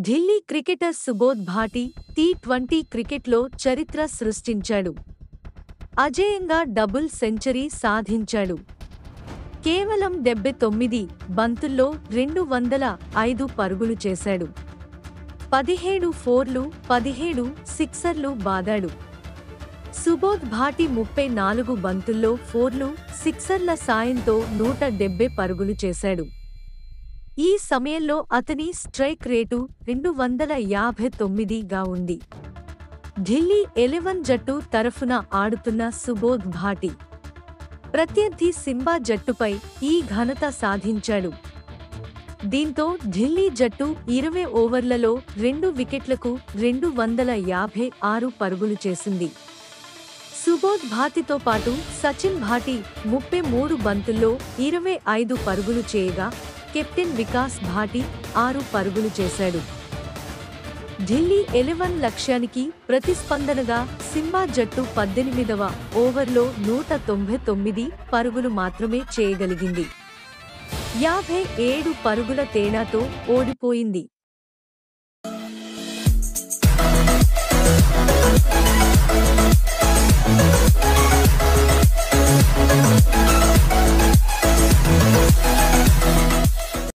Delhi cricketer Subodh Bhati T twenty క్రికెట్లో చరిత్ర సృష్టించాడు అజేయంగా డబుల్ సెంచరీ సాధించాడు కేవలం డెబ్బై తొమ్మిది బంతుల్లో రెండు వందల ఐదు పరుగులు చేశాడు పదిహేడు ఫోర్లు పదిహేడు సిక్సర్లు బాదాడు సుబోధ్ భాటి ముప్పై నాలుగు బంతుల్లో ఫోర్లు సిక్సర్ల సాయంతో నూట డెబ్బై పరుగులు చేశాడు ఈ సమయంలో అతని స్ట్రైక్ రేటు రెండు వందల యాభై తొమ్మిదిగా ఉంది ఢిల్లీ ఎలెవన్ జట్టు తరఫున ఆడుతున్న సుబోధ్ భాటి ప్రత్యర్థి సింబా జట్టుపై ఈ ఘనత సాధించాడు దీంతో ఢిల్లీ జట్టు ఇరవై ఓవర్లలో రెండు వికెట్లకు రెండు వందల యాభై ఆరు పరుగులు చేసింది సుబోధ్ భాతితో పాటు సచిన్ భాటి ముప్పై మూడు బంతుల్లో ఇరవై ఐదు పరుగులు చేయగా కెప్టెన్ వికాస్ భాటి ఆరు పరుగులు చేశాడు ఢిల్లీ ఎలెవన్ లక్ష్యానికి ప్రతిస్పందనగా సింబా జట్టు పద్దెనిమిదవ ఓవర్లో నూట తొంభై తొమ్మిది పరుగులు మాత్రమే చేయగలిగింది యాభై ఏడు పరుగుల తేడాతో ఓడిపోయింది